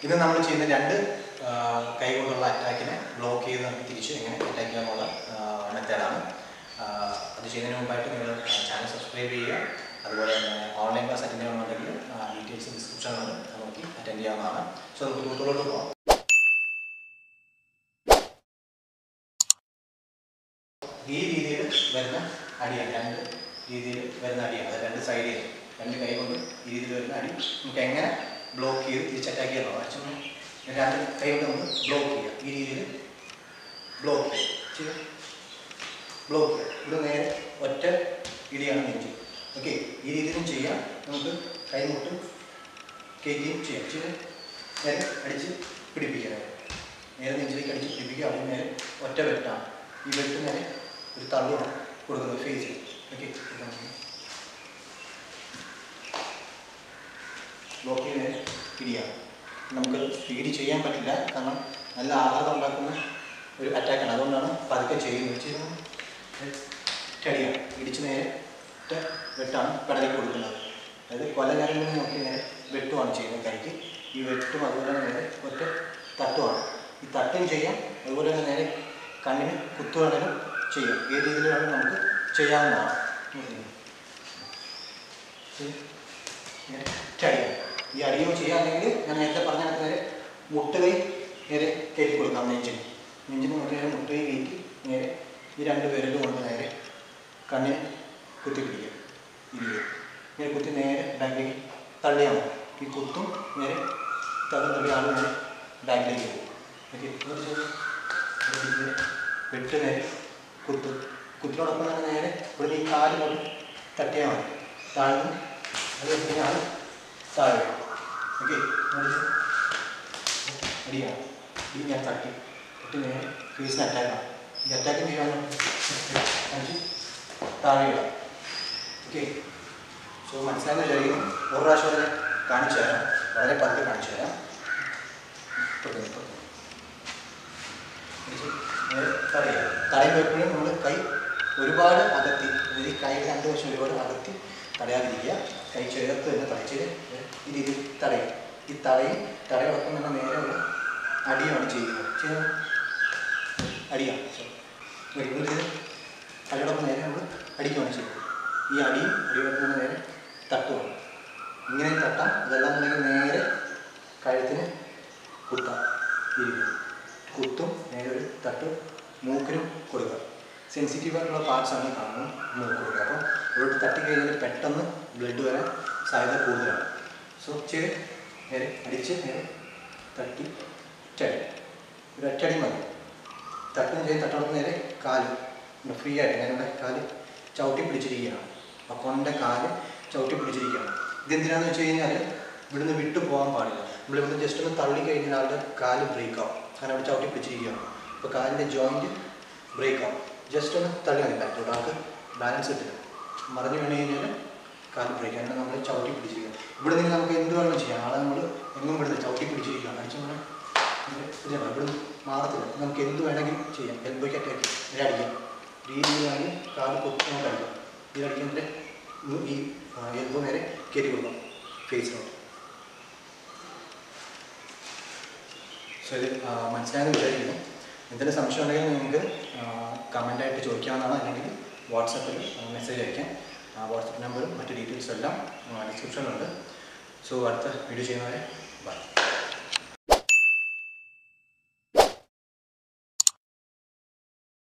ഇന്ന് നമ്മൾ ചെയ്യുന്ന രണ്ട് ആ, കൈ കൊണ്ടുള്ള അറ്റാക്കിനെ ബ്ലോക്ക് ചെയ്ത് നമുക്ക് തിരിച്ച് എങ്ങനെ അറ്റാക്ക് ചെയ്യാനുള്ള മെത്തേഡാണ് അത് ചെയ്യുന്നതിന് മുമ്പായിട്ട് നിങ്ങൾ ചാനൽ സബ്സ്ക്രൈബ് ചെയ്യുക അതുപോലെ തന്നെ ഓൺലൈൻ ക്ലാസ് അറ്റൻഡ് ചെയ്യണമെന്നുണ്ടെങ്കിൽ ഡീറ്റെയിൽസ് ഡിസ്ക്രിപ്ഷനിലാണ് നോക്കി അറ്റൻഡ് ചെയ്യാവുന്നതാണ് സോ നമുക്ക് ടൂത്തോട്ട് പോകാം ഈ രീതിയിൽ വരുന്ന അടിയാണ് രണ്ട് രീതിയിൽ വരുന്ന അടിയാണ് അത് രണ്ട് സൈഡിൽ രണ്ട് കൈ കൊണ്ട് ഈ രീതിയിൽ വരുന്ന അടി നമുക്ക് എങ്ങനെ ബ്ലോക്ക് ചെയ്ത് തിരിച്ച് അറ്റാക്ക് ചെയ്യാൻ നോക്കാം രണ്ട് കൈ കൊണ്ട് നമുക്ക് ബ്ലോക്ക് ചെയ്യാം ഈ രീതിയിൽ ബ്ലോക്ക് ചെയ്യാം ബ്ലോക്ക് ചെയ്യാം ഇവിടെ നേരെ ഒറ്റ ഇടിയാണ് നെഞ്ച് ഓക്കെ ഈ രീതിയിലും ചെയ്യാം നമുക്ക് കൈമുട്ട് കയറ്റുകയും ചെയ്യാം ചെയ്ത് നേരെ അടിച്ച് പിടിപ്പിക്കുക നേരെ നേരെ നെഞ്ചിലേക്ക് അടിച്ച് പിടിപ്പിക്കുക അവിടെ നേരെ ഒറ്റ വെട്ടാണ് ഈ വെട്ട് നേരെ ഒരു തള്ളുമാണ് കൊടുക്കുന്നത് ഫേസ് ഓക്കെ ബ്ലോക്ക് നേരെ പിടിയാണ് നമുക്ക് സ്പീഡ് ചെയ്യാൻ പറ്റില്ല കാരണം നല്ല ആഘാതം ഉണ്ടാക്കുന്ന ഒരു അറ്റാക്കാണ് അതുകൊണ്ടാണ് പതുക്കെ ചെയ്യുന്നത് ചെയ്യുന്നത് ചടിയാണ് ഇടിച്ച് നേരെ ഒറ്റ വെട്ടാണ് പെടലേക്ക് കൊടുക്കുന്നത് അതായത് കൊല ഞരമ്പിൽ നോക്കി നേരെ വെട്ടുമാണ് ചെയ്യുന്നത് കൈക്ക് ഈ വെട്ടും അതുപോലെ തന്നെ നേരെ ഒറ്റ തട്ടുമാണ് ഈ തട്ടും ചെയ്യാം അതുപോലെ തന്നെ നേരെ കണ്ണിന് കുത്തുവാണെങ്കിലും ചെയ്യാം ഏത് രീതിയിൽ വേണമെങ്കിലും നമുക്ക് ചെയ്യാവുന്നതാണ് ഇങ്ങനെ ചടിയാണ് ഈ അടിയോ ചെയ്യാമെങ്കിൽ ഞാൻ നേരത്തെ പറഞ്ഞ കണക്ക് നേരെ മുട്ടുകൈ നേരെ കയറ്റി കൊടുക്കാം നെഞ്ചിന് നെഞ്ചിന് മുട്ട് നേരെ മുട്ടുകൈ കയറ്റി നേരെ ഈ രണ്ട് വിരലും കൊണ്ട് നേരെ കണ്ണിന് കുത്തി പിടിക്കുക ഇരിക്കുക ഇങ്ങനെ കുത്തി നേരെ ബാക്കിലേക്ക് തള്ളിയാൽ മതി ഈ കുത്തും നേരെ തള്ളും തള്ളി ആൾ നേരെ ബാക്കിലേക്ക് പോകും ഓക്കെ വെട്ട് നേരെ കുത്തും കുത്തിനോടൊപ്പം തന്നെ നേരെ ഇവിടെ ഈ കാല് കൊണ്ട് തട്ടിയാൽ മതി താഴ്ന്നു അത് കഴിഞ്ഞ് ആൾ താഴെ ഓക്കെ അടിയാണ് ഈ ഞാൻ തട്ടി തട്ടി നേരെ ഫേസിന് അറ്റാക്കാണ് ഈ അറ്റാക്ക് ചെയ്യാനും അഞ്ച് താഴെയാണ് ഓക്കെ സോ മനസ്സിലാകുന്ന വിചാരിക്കുന്നു ഒരു പ്രാവശ്യം വരെ കാണിച്ചു തരാം വളരെ പതുക്കെ കാണിച്ചു തരാം ഇപ്പുറത്ത് ഇപ്പുറത്ത്. പിടിച്ച് നേരെ തടയുക തടയുമ്പോൾ എപ്പോഴും നമ്മൾ കൈ ഒരുപാട് അകത്തി അതായത് ഈ കൈയുടെ രണ്ട് വശം ഒരുപാട് അകത്തി തടയാതിരിക്കുക കൈ ചേർത്ത് തന്നെ തടച്ചിട്ട് ഈ രീതിയിൽ തടയും ഈ തടയും തടയോടൊപ്പം തന്നെ നേരെ ഉള്ള അടിയാണ് ചെയ്യുന്നത് ചെയ്യുന്നത് അടിയാണ് വരുന്നത് അടിയോടൊപ്പം നേരെ നമ്മൾ അടിക്കുകയാണ് ചെയ്യുന്നത് ഈ അടിയും അടിയോടൊപ്പം തന്നെ നേരെ തട്ടുമാണ് ഇങ്ങനെ തട്ടാം അതല്ലാന്നുണ്ടെങ്കിൽ നേരെ കഴുത്തിന് കുത്താം ഇരിക്കും കുത്തും നേരെ ഒരു തട്ട് മൂക്കിനും കൊടുക്കുക സെൻസിറ്റീവ് ആയിട്ടുള്ള പാർട്സ് ആണ് കാണുന്നത് മൂക്ക് കൊടുക്കുക അപ്പം ഇവിടെ തട്ടി കഴിഞ്ഞാൽ പെട്ടെന്ന് ബ്ലഡ് വരാൻ സാധ്യത കൂടുതലാണ് സോ ചെയ്ത് നേരെ അടിച്ച് നേരെ തട്ടി ചടി ഒരു ഒറ്റടി മതി തട്ടും ചെയ്ത് തട്ടോടൊപ്പം നേരെ കാല് ഫ്രീ ആയിട്ട് ഞാനിവിടെ കാല് ചവിട്ടി പിടിച്ചിരിക്കുകയാണ് അപ്പോണിൻ്റെ കാല് ചവിട്ടി പിടിച്ചിരിക്കുകയാണ് ഇതെന്തിനാന്ന് വെച്ച് കഴിഞ്ഞാൽ ഇവിടുന്ന് വിട്ടു പോകാൻ പാടില്ല നമ്മൾ ഇവിടുന്ന് ജസ്റ്റ് ഒന്ന് തള്ളി കഴിഞ്ഞാൽ ആളുടെ കാല് ബ്രേക്ക് ആവും കാരണം അവിടെ ചവിട്ടി പിടിച്ചിരിക്കുകയാണ് അപ്പോൾ കാലിൻ്റെ ജോയിൻറ്റ് ബ്രേക്ക് ആവും ജസ്റ്റ് ഒന്ന് തള്ളി മതി ബാക്കിലോട്ട് ആൾക്ക് ബാലൻസ് കിട്ടില്ല മറിഞ്ഞു വീണ് കഴിഞ്ഞാൽ കാല് ബ്രേക്ക് അങ്ങനെ നമ്മൾ ചവിട്ടി പിടിച്ചിരിക്കുക ഇവിടെ നിന്ന് നമുക്ക് എന്ത് വേണമെങ്കിലും ചെയ്യാം ആളെ നമ്മൾ എങ്ങും വിടുന്നത് ചവിട്ടി പിടിച്ചിരിക്കുകയാണ് അടിച്ച് നമ്മൾ ഇതാണ് ഇവിടെ മാറത്തില്ല നമുക്ക് എന്ത് വേണമെങ്കിലും ചെയ്യാം എൽബോയ്ക്ക് അറ്റാക്ക് ഇതിൽ അടിക്കാം ഈ രീതിയിലാണെങ്കിൽ കാല് കൊത്തി നമുക്ക് അടിക്കാം ഇത് അടിക്കുന്നതിൻ്റെ ഈ എൽബോ നേരെ കയറ്റി കൊടുക്കാം ഫേസിലോട്ട് സോ ഇത് മനസ്സിലായെന്ന് വിചാരിക്കുന്നു എന്തെങ്കിലും സംശയം ഉണ്ടെങ്കിൽ നിങ്ങൾക്ക് കമൻ്റായിട്ട് ചോദിക്കാവുന്നതാണ് അല്ലെങ്കിൽ വാട്സപ്പിൽ മെസ്സേജ് അയക്കാം വാട്സപ്പ് നമ്പറും മറ്റ് ഡീറ്റെയിൽസും എല്ലാം ഡിസ്ക്രിപ്ഷനിലുണ്ട് സോ അടുത്ത വീഡിയോ ചെയ്യുന്നവരെ ബൈ